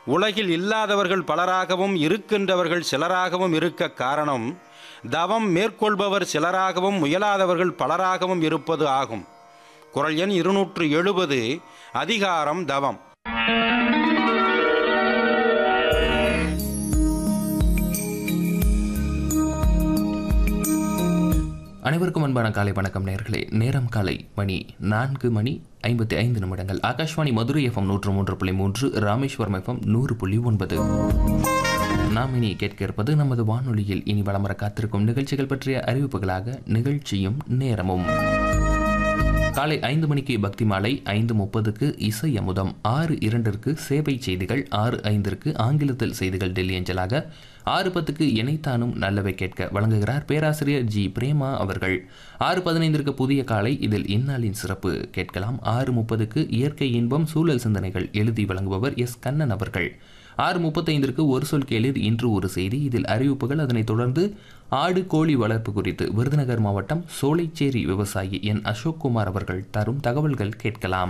உலகில் இல்லாதவர்கள் பலராகவும் இருக்கின்றவர்கள் சிலராகவும் இருக்க காரணம் தவம் மேற்கொள்பவர் சிலராகவும் முயலாதவர்கள் பலராகவும் இருப்பது ஆகும் குரல் எண் இருநூற்று எழுபது அதிகாரம் தவம் அனைவருக்கும் அன்பான காலை வணக்கம் நேர்களே நேரம் காலை மணி நான்கு மணி ஐம்பத்தி ஐந்து நிமிடங்கள் ஆகாஷ்வாணி மதுரை எஃப்எம் நூற்று மூன்று புள்ளி மூன்று ராமேஸ்வரம் எஃப்எம் நூறு புள்ளி ஒன்பது நாம் இனி கேட்க இருப்பது நமது வானொலியில் இனி வளமர காத்திருக்கும் நிகழ்ச்சிகள் பற்றிய அறிவிப்புகளாக நிகழ்ச்சியும் நேரமும் காலை ஐந்து மணிக்கு பக்தி மாலை ஐந்து முப்பதுக்கு இசை அமுதம் ஆறு இரண்டிற்கு சேவை செய்திகள் ஆறு ஐந்திற்கு ஆங்கிலத்தில் செய்திகள் டெல்லி அஞ்சலாக ஆறு பத்துக்கு இணைத்தானும் நல்லவை கேட்க வழங்குகிறார் பேராசிரியர் ஜி பிரேமா அவர்கள் ஆறு பதினைந்திற்கு புதிய காலை இதில் இந்நாளின் சிறப்பு கேட்கலாம் ஆறு முப்பதுக்கு இயற்கை இன்பம் சூழல் சிந்தனைகள் எழுதி வழங்குபவர் எஸ் கண்ணன் அவர்கள் ஆறு முப்பத்தைந்திற்கு ஒரு சொல் கேளிர் இன்று ஒரு செய்தி இதில் அறிவிப்புகள் அதனைத் தொடர்ந்து ஆடு கோழி வளர்ப்பு குறித்து விருதுநகர் மாவட்டம் சோலைச்சேரி விவசாயி என் அசோக் குமார் அவர்கள் தரும் தகவல்கள் கேட்கலாம்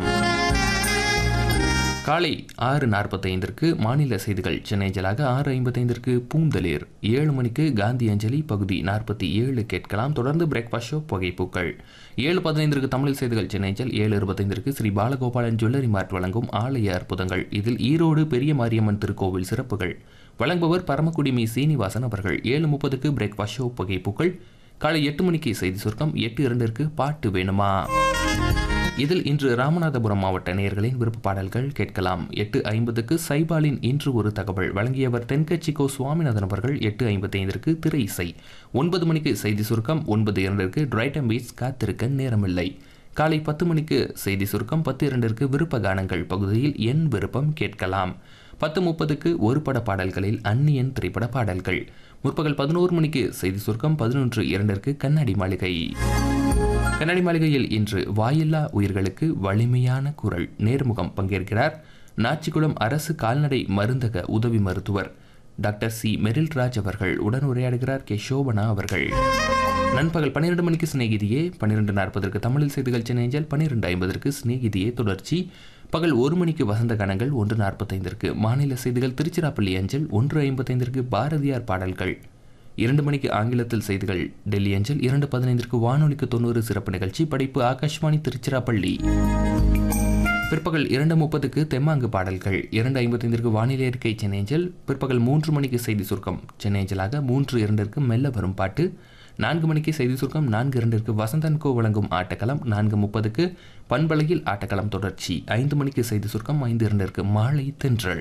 காலை ஆறு நாற்பத்தைந்திற்கு மாநில செய்திகள் சென்னை ஜலாக ஆறு ஐம்பத்தைந்திற்கு பூந்தளிர் ஏழு மணிக்கு காந்தி அஞ்சலி பகுதி நாற்பத்தி ஏழு கேட்கலாம் தொடர்ந்து பிரேக்ஃபாஸ்ட் ஷோ புகைப்பூக்கள் ஏழு பதினைந்திற்கு தமிழ் செய்திகள் சென்னை ஜல் ஏழு இருபத்தைந்திற்கு ஸ்ரீ பாலகோபாலன் ஜுவல்லரி மார்ட் வழங்கும் ஆலய அற்புதங்கள் இதில் ஈரோடு பெரிய மாரியம்மன் திருக்கோவில் சிறப்புகள் வழங்குபவர் பரமக்குடி மீ சீனிவாசன் அவர்கள் ஏழு முப்பதுக்கு பிரேக்ஃபாஸ்ட் ஷோ புகைப்பூக்கள் காலை எட்டு மணிக்கு செய்தி சுருக்கம் எட்டு இரண்டிற்கு பாட்டு வேணுமா இதில் இன்று ராமநாதபுரம் மாவட்ட நேயர்களின் விருப்ப பாடல்கள் கேட்கலாம் எட்டு ஐம்பதுக்கு சைபாலின் இன்று ஒரு தகவல் வழங்கியவர் தென்கட்சிக்கோ சுவாமிநாதன் அவர்கள் எட்டு ஐம்பத்தி ஐந்திற்கு திரை இசை ஒன்பது மணிக்கு செய்தி சுருக்கம் ஒன்பது இரண்டிற்கு டிரைட்டம் பீட்ஸ் காத்திருக்க நேரமில்லை காலை பத்து மணிக்கு செய்தி சுருக்கம் பத்து இரண்டிற்கு விருப்ப கானங்கள் பகுதியில் என் விருப்பம் கேட்கலாம் பத்து முப்பதுக்கு ஒரு பட பாடல்களில் அந்நியன் திரைப்பட பாடல்கள் முற்பகல் பதினோரு மணிக்கு செய்தி சுருக்கம் பதினொன்று இரண்டிற்கு கண்ணாடி மாளிகை கண்ணாடி மாளிகையில் இன்று வாயில்லா உயிர்களுக்கு வலிமையான குரல் நேர்முகம் பங்கேற்கிறார் நாச்சிக்குளம் அரசு கால்நடை மருந்தக உதவி மருத்துவர் டாக்டர் சி மெரில்ராஜ் அவர்கள் உடன் உரையாடுகிறார் கே சோபனா அவர்கள் நண்பகல் பன்னிரண்டு மணிக்கு சிநேகிதியே பன்னிரெண்டு நாற்பதற்கு தமிழில் செய்திகள் சென்னைஞ்சல் பன்னிரெண்டு ஐம்பதற்கு சிநேகிதியே தொடர்ச்சி பகல் ஒரு மணிக்கு வசந்த கணங்கள் ஒன்று நாற்பத்தைந்திற்கு மாநில செய்திகள் திருச்சிராப்பள்ளி அஞ்சல் ஒன்று ஐம்பத்தைந்திற்கு பாரதியார் பாடல்கள் இரண்டு மணிக்கு ஆங்கிலத்தில் செய்திகள் டெல்லி அஞ்சல் இரண்டு பதினைந்திற்கு வானொலிக்கு தொண்ணூறு சிறப்பு நிகழ்ச்சி படைப்பு ஆகாஷ்வாணி திருச்சிராப்பள்ளி பிற்பகல் இரண்டு முப்பதுக்கு தெம்மாங்கு பாடல்கள் இரண்டு ஐம்பத்தைந்திற்கு வானிலை அறிக்கை சென்னை அஞ்சல் பிற்பகல் மூன்று மணிக்கு செய்தி சுருக்கம் சென்னை அஞ்சலாக மூன்று இரண்டிற்கு மெல்ல வரும் பாட்டு நான்கு மணிக்கு செய்தி சுருக்கம் நான்கு இரண்டிற்கு வசந்தன் கோ வழங்கும் ஆட்டக்களம் நான்கு முப்பதுக்கு பண்பலையில் ஆட்டக்களம் தொடர்ச்சி ஐந்து மணிக்கு செய்தி சுருக்கம் ஐந்து இரண்டிற்கு மாலை தென்றல்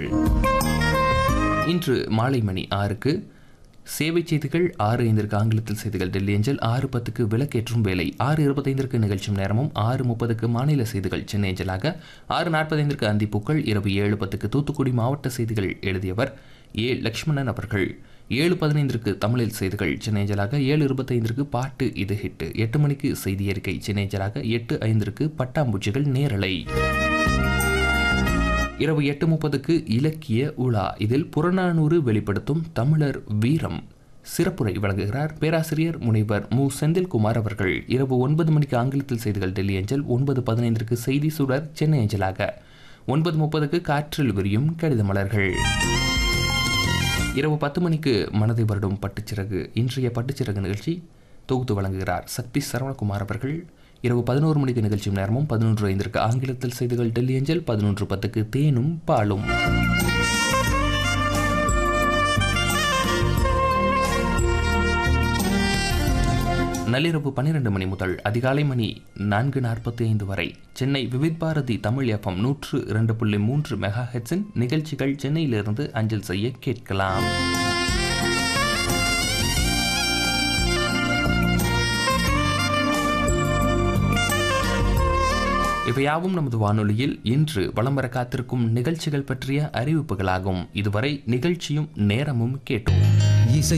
இன்று மாலை மணி ஆறுக்கு சேவை செய்திகள் ஆறு ஐந்திற்கு ஆங்கிலத்தில் செய்திகள் டெல்லி அஞ்சல் ஆறு பத்துக்கு விளக்கேற்றும் வேலை ஆறு இருபத்தைந்திற்கு நிகழ்ச்சியும் நேரமும் ஆறு முப்பதுக்கு மாநில செய்திகள் சென்னை அஞ்சலாக ஆறு நாற்பத்தைந்திற்கு அந்திப்பூக்கள் இரவு ஏழு பத்துக்கு தூத்துக்குடி மாவட்ட செய்திகள் எழுதியவர் ஏ லக்ஷ்மணன் அவர்கள் ஏழு பதினைந்திற்கு தமிழில் செய்திகள் சென்னை அஞ்சலாக ஏழு இருபத்தைந்திற்கு பாட்டு இது ஹிட்டு எட்டு மணிக்கு செய்தி அறிக்கை சென்னை அஞ்சலாக எட்டு ஐந்திற்கு பட்டாம்பூச்சிகள் நேரலை இரவு எட்டு முப்பதுக்கு இலக்கிய உலா இதில் புறநானூறு வெளிப்படுத்தும் தமிழர் வீரம் சிறப்புரை வழங்குகிறார் பேராசிரியர் முனைவர் மு செந்தில்குமார் அவர்கள் இரவு ஒன்பது மணிக்கு ஆங்கிலத்தில் செய்திகள் டெல்லி அஞ்சல் ஒன்பது பதினைந்திற்கு செய்தி சுடர் சென்னை அஞ்சலாக ஒன்பது முப்பதுக்கு காற்றில் விரியும் கடித மலர்கள் இரவு பத்து மணிக்கு மனதை வருடும் பட்டுச்சிறகு இன்றைய பட்டுச்சிறகு நிகழ்ச்சி தொகுத்து வழங்குகிறார் சக்தி சரவணகுமார் அவர்கள் இரவு பதினோரு மணிக்கு நிகழ்ச்சியும் நேரமும் பதினொன்று ஐந்திற்கு ஆங்கிலத்தில் செய்திகள் டெல்லி அஞ்சல் பதினொன்று பத்துக்கு தேனும் பாலும் நள்ளிரவு பன்னிரண்டு மணி முதல் அதிகாலை மணி நான்கு நாற்பத்தி ஐந்து வரை சென்னை விவித் பாரதி தமிழ் எஃப்எம் நூற்று இரண்டு புள்ளி மூன்று மெகா ஹெட்ஸின் நிகழ்ச்சிகள் சென்னையிலிருந்து அஞ்சல் செய்ய கேட்கலாம் இவையாவும் நமது வானொலியில் இன்று வலம் வர காத்திருக்கும் நிகழ்ச்சிகள் பற்றிய அறிவிப்புகளாகும் இதுவரை நிகழ்ச்சியும் நேரமும் கேட்டோம்